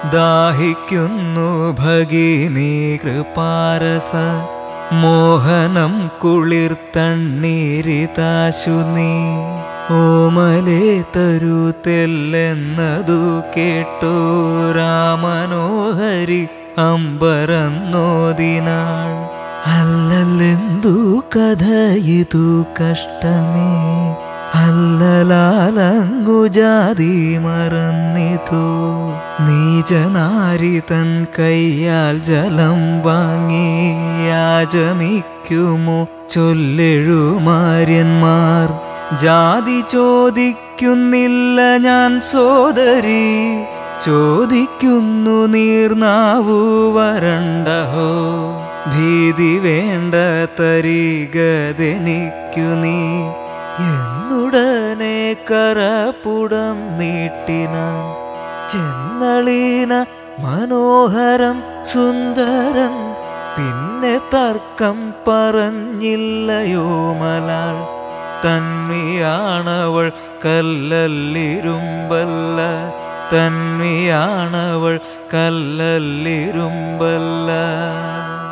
ദാഹിക്കുന്നു ഭഗിനി കൃപാരസ മോഹനം കുളിർത്തണ്ണീരിതാശു നീ ഓമലേ തരൂ തെല്ലെന്നതു കേട്ടു രാമനോഹരി അമ്പരന്നോദിനാൾ അല്ലല്ലെന്തു കഥ ഇതു കഷ്ടമേ അല്ലലാലങ്ങു ജാതി മറന്നിതു നീചനാരി തൻ കയ്യാൽ ജലം വാങ്ങി യാചമിക്കുമോ ചൊല്ലെഴുമാര്യന്മാർ ജാതി ചോദിക്കുന്നില്ല ഞാൻ സോദരി ചോദിക്കുന്നു നീർനാവു വരണ്ടഹോ ഭീതി വേണ്ട തരികതെനിക്കു നീ എന്നുടനെ കരപ്പുടം നീട്ടിനാൻ ചെന്നളീന മനോഹരം സുന്ദരൻ പിന്നെ തർക്കം പറഞ്ഞില്ലയോ മലാൾ തന്മിയാണവൾ കല്ലല്ലിരുമ്പല്ല തന്മിയാണവൾ കല്ലല്ലിരുമ്പല്ല